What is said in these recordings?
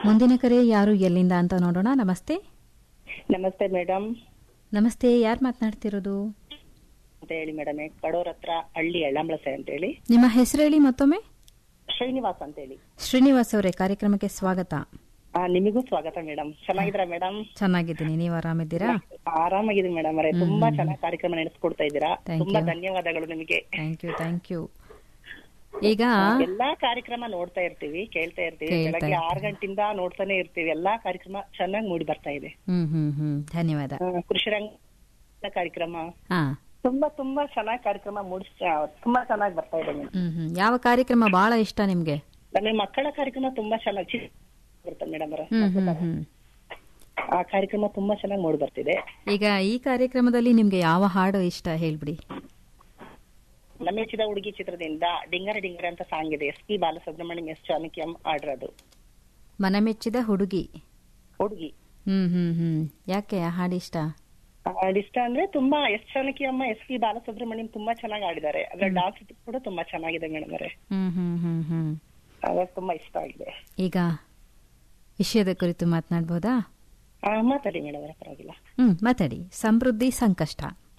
ಮುಂದಿನ ಕರೆ ಯಾರು ಎಲ್ಲಿಂದ ಅಂತ ನೋಡೋಣ ನಮಸ್ತೆ ನಮಸ್ತೆ ಮೇಡಮ್ ನಮಸ್ತೆ ಯಾರು ಮಾತನಾಡ್ತಿರೋದು ಅಂತ ಹೇಳಿ ಮೇಡಮ್ ಕಡೋರ್ ಹತ್ರ ಹಳ್ಳಿ ಎಳ್ಳಂಬಳಸೆ ಅಂತ ಹೇಳಿ ನಿಮ್ಮ ಹೆಸರು ಹೇಳಿ ಮತ್ತೊಮ್ಮೆ ಶ್ರೀನಿವಾಸ್ ಅಂತ ಹೇಳಿ ಶ್ರೀನಿವಾಸ್ ಅವರೇ ಕಾರ್ಯಕ್ರಮಕ್ಕೆ ಸ್ವಾಗತ ಆ ನಿಮಗೂ ಸ್ವಾಗತ ಮೇಡಮ್ ಚೆನ್ನಾಗಿದ್ರ ಮೇಡಮ್ ಚೆನ್ನಾಗಿದ್ದೀನಿ ನೀವು ಆರಾಮಿದ್ದೀರಾ ಆರಾಮಾಗಿದೆ ಮೇಡಮ್ ಅವರೇ ತುಂಬಾ ಚೆನ್ನಾಗಿ ಕಾರ್ಯಕ್ರಮ ನಡೆಸ್ಕೊಡ್ತಾ ಇದ್ದೀರಾ Thank ತುಂಬಾ you. ಧನ್ಯವಾದಗಳು ನಿಮಗೆ ಥ್ಯಾಂಕ್ ಯು ಥ್ಯಾಂಕ್ ಯು ಈಗ ಎಲ್ಲಾ ಕಾರ್ಯಕ್ರಮ ನೋಡ್ತಾ ಇರ್ತೀವಿ ಕೇಳ್ತಾ ಇರ್ತೀವಿ ಕೇಳ್ತಾ ಬೆಳಗ್ಗೆ ಆರು ಇರ್ತೀವಿ. ಗಂಟೆಯಿಂದ ನೋಡ್ತಾನೆ ಇರ್ತೀವಿ ಎಲ್ಲಾ ಕಾರ್ಯಕ್ರಮ ಚೆನ್ನಾಗಿ ಮೂಡಿ ಬರ್ತಾ ಇದೆ ಹ್ಮ್ ಹ್ಮ್ ಹ್ಮ್ ಧನ್ಯವಾದ ಆ, ಕೃಷಿರಂಗ ಕಾರ್ಯಕ್ರಮ ಹಾ ತುಂಬಾ ತುಂಬಾ ಚೆನ್ನಾಗಿ ಕಾರ್ಯಕ್ರಮ ಮೂಡಿಸ್ ತುಂಬಾ ಚೆನ್ನಾಗಿ ಬರ್ತಾ ಇದೆ ಮೇಡಮ್ ಹ್ಮ್ ಹ್ಮ್ ಯಾವ ಕಾರ್ಯಕ್ರಮ ಬಹಳ ಇಷ್ಟ ನಿಮ್ಗೆ ನಮಗೆ ಮಕ್ಕಳ ಕಾರ್ಯಕ್ರಮ ತುಂಬಾ ಚೆನ್ನಾಗಿ ಚಿ- ಬರ್ತದೆ ಮೇಡಮ್ ಅವರೇ ಹ್ಮ್ ಹ್ಮ್ ಹ್ಮ್ ಆ ಕಾರ್ಯಕ್ರಮ ತುಂಬಾ ಚೆನ್ನಾಗಿ ಮೂಡಿ ಬರ್ತಿದೆ ಈಗ ಈ ಕಾರ್ಯಕ್ರಮದಲ್ಲಿ ನಿಮ್ಗೆ ಯಾವ ಹಾಡು ಇಷ್ಟ ಹೇಳ್ಬಿಡಿ ನಮ್ಮೆಚ್ಚಿದ ಹುಡುಗಿ ಚಿತ್ರದಿಂದ ಡಿಂಗರ ಡಿಂಗರ ಅಂತ ಸಾಂಗ್ ಇದೆ S P Balasubrahmanyam S Chanakyam ಆಡಿರೋದು ಮನಮೆಚ್ಚಿದ ಹುಡುಗಿ ಹುಡುಗಿ ಹ್ಮ್ ಹ್ಮ್ ಹ್ಮ್ ಯಾಕೆ ಆ ಹಾಡು ಇಷ್ಟ ಇಷ್ಟ ಅಂದ್ರೆ ತುಂಬಾ ಎಸ್ ಚಾಣಕ್ಯಮ್ಮ ಎಸ್ ಪಿ ಬಾಲಸುಬ್ರಹ್ಮಣ್ಯಂ ತುಂಬಾ ಚೆನ್ನಾಗಿ ಆಡಿದ್ದಾರೆ ಅದ್ರ ಡಾನ್ಸ್ ಕೂಡ ತುಂಬಾ ಚೆನ್ನಾಗಿದೆ ಮೇಡಮ್ ಅವರೇ ಹ್ಮ್ ಹ್ಮ್ ಹ್ಮ್ ಹ್ಮ್ ಅವಾಗ ತುಂಬಾ ಇಷ್ಟ ಆಗಿದೆ ಈಗ ವಿಷಯದ ಕುರಿತು ಮಾತನಾಡ್ಬೋದಾ ಆ, ಮಾತಾಡಿ ಮೇಡಮ್ ಅವರೇ ಪರವಾಗಿಲ್ಲ ಹ್ಮ್ ಮಾತಾಡಿ ಸಮೃದ್ಧಿ ಸಂಕಷ್ಟ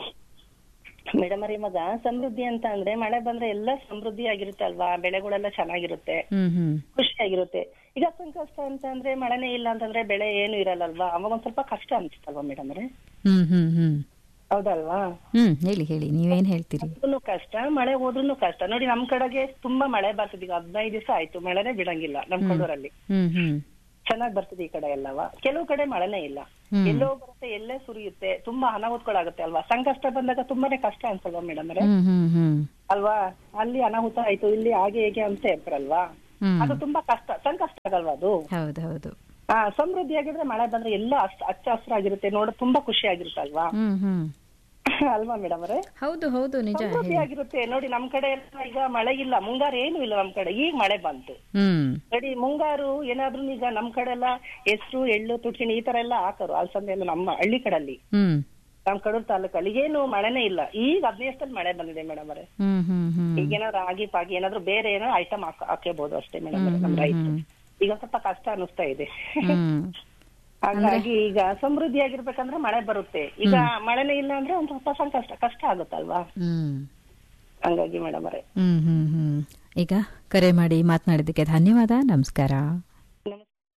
ಮೇಡಮ್ ಅವರೇ ಇವಾಗ ಸಮೃದ್ಧಿ ಅಂತ ಅಂದ್ರೆ ಮಳೆ ಬಂದ್ರೆ ಎಲ್ಲ ಸಮೃದ್ಧಿ ಆಗಿರುತ್ತೆ ಅಲ್ವಾ ಬೆಳೆಗಳೆಲ್ಲ ಚೆನ್ನಾಗಿರುತ್ತೆ ಹ್ಮ್ ಹ್ಮ್ ಖುಷಿಯಾಗಿರುತ್ತೆ ಈಗ ಸಂಕಷ್ಟ ಅಂತ ಅಂದ್ರೆ ಮಳೆನೇ ಇಲ್ಲ ಅಂತಂದ್ರೆ ಬೆಳೆ ಏನು ಇರಲ್ಲಲ್ವಾ ಅವಾಗ ಒಂದ್ ಸ್ವಲ್ಪ ಕಷ್ಟ ಅನ್ಸುತ್ತಲ್ವಾ ಮೇಡಮ್ ಅವರೇ ಹ್ಮ್ ಹ್ಮ್ ಹ್ಮ್ ಹೌದಲ್ವಾ ಹ್ಮ್ ಹೇಳಿ ಹೇಳಿ ನೀವೇನ್ ಹೇಳ್ತೀರಿ ಅದ್ರೂನು ಕಷ್ಟ ಮಳೆ ಹೋದ್ರೂ ಕಷ್ಟ ನೋಡಿ ನಮ್ ಕಡೆಗೆ ತುಂಬಾ ಮಳೆ ಬರ್ತದೆ ಈಗ ಹದಿನೈದು ದಿವಸ ಆಯ್ತು ಮಳೆನೇ ಬಿಡಂಗಿಲ್ಲ ನಮ್ ಕಡೂರಲ್ಲಿ ಹ್ಮ್ ಹ್ಮ್ ಚೆನ್ನಾಗ್ ಬರ್ತದೆ ಈ ಕಡೆ ಎಲ್ಲವ ಕೆಲವು ಕಡೆ ಮಳೆನೇ ಇಲ್ಲ ಹ್ಮ್. ಎಲ್ಲೋ ಬರುತ್ತೆ ಎಲ್ಲೇ ಸುರಿಯುತ್ತೆ ತುಂಬಾ ಅನಾಹುತಗಳಾಗುತ್ತೆ ಅಲ್ವಾ ಸಂಕಷ್ಟ ಬಂದಾಗ ತುಂಬಾನೇ ಕಷ್ಟ ಅನ್ಸಲ್ವಾ ಮೇಡಮ್ ಅವರೇ ಹ್ಮ್ ಹ್ಮ್ ಹ್ಮ್ ಅಲ್ವಾ ಅಲ್ಲಿ ಅನಾಹುತ ಆಯ್ತು ಇಲ್ಲಿ ಹಾಗೆ ಹೇಗೆ ಅಂತ ಇರ್ತಾರಲ್ವಾ ಹ್ಮ್ ಅದು ತುಂಬಾ ಕಷ್ಟ ಸಂಕಷ್ಟ ಆಗಲ್ವಾ ಅದು ಹೌದು ಹೌದು ಆ ಸಮೃದ್ಧಿ ಆಗಿದ್ರೆ ಮಳೆ ಬಂದ್ರೆ ಎಲ್ಲ ಹಚ್ಚ ಹಚ್ಚ ಹಸಿರಾಗಿರುತ್ತೆ ನೋಡ ತುಂಬಾ ಖುಷಿ ಆಗಿರುತ್ತಲ್ವಾ ಹ್ಮ್ ಹ್ಮ್ ಅಲ್ವಾ ಮೇಡಮ್ ಅವರೇ ಹೌದು ಹೌದು ನಿಜ ಸಮೃದ್ಧಿ ಹೇಳಿ ಆಗಿರುತ್ತೆ ನೋಡಿ ನಮ್ ಕಡೆ ಎಲ್ಲ ಈಗ ಮಳೆ ಇಲ್ಲ ಮುಂಗಾರು ಏನು ಇಲ್ಲ ನಮ್ ಕಡೆ ಈಗ ಮಳೆ ಬಂತು ಹ್ಮ್ ನೋಡಿ ಮುಂಗಾರು ಏನಾದ್ರೂ ಈಗ ನಮ್ ಕಡೆ ಎಲ್ಲ ಹೆಸರು ಎಳ್ಳು ತುಟ್ಟಿನಿ ಈ ತರ ಎಲ್ಲ ಹಾಕರು ಅಲ್ಸಂದೆ ಎಲ್ಲ ನಮ್ಮ ಹಳ್ಳಿ ಕಡಲ್ಲಿ ಹ್ಮ್ ನಮ್ ಕಡೂರ್ ತಾಲೂಕಲ್ಲಿ ಏನು ಮಳೆನೇ ಇಲ್ಲ ಈಗ ಹದಿನೈದರಲ್ಲಿ ಮಳೆ ಬಂದಿದೆ ಮೇಡಮ್ ಅವರೇ ಹ್ಮ್ ಹ್ಮ್ ಹ್ಮ್ ಈಗ ಏನಾದ್ರು ರಾಗಿ ಪಾಗಿ ಏನಾದ್ರು ಬೇರೆ ಏನೋ ಐಟಮ್ ಹಾಕೇಬಹುದು ಅಷ್ಟೇ ಮೇಡಮ್ ನಮ್ ರೈತರು ಈಗ ಸ್ವಲ್ಪ ಕಷ್ಟ ಅನಿಸ್ತಾ ಇದೆ ಹ್ಮ್ ಹಾಗಾಗಿ ಈಗ ಸಮೃದ್ಧಿ ಆಗಿರ್ಬೇಕಂದ್ರೆ ಮಳೆ ಬರುತ್ತೆ ಈಗ ಮಳೆನೇ ಇಲ್ಲ ಅಂದ್ರೆ ಒಂದ್ ಸ್ವಲ್ಪ ಸಂಕಷ್ಟ ಕಷ್ಟ ಆಗುತ್ತಲ್ವಾ ಹ್ಮ್ ಹಂಗಾಗಿ ಮೇಡಮ್ ಅವರೇ ಹ್ಮ್ ಹ್ಮ್ ಹ್ಮ್ ಈಗ ಕರೆ ಮಾಡಿ ಮಾತನಾಡಿದ್ದಕ್ಕೆ ಧನ್ಯವಾದ ನಮಸ್ಕಾರ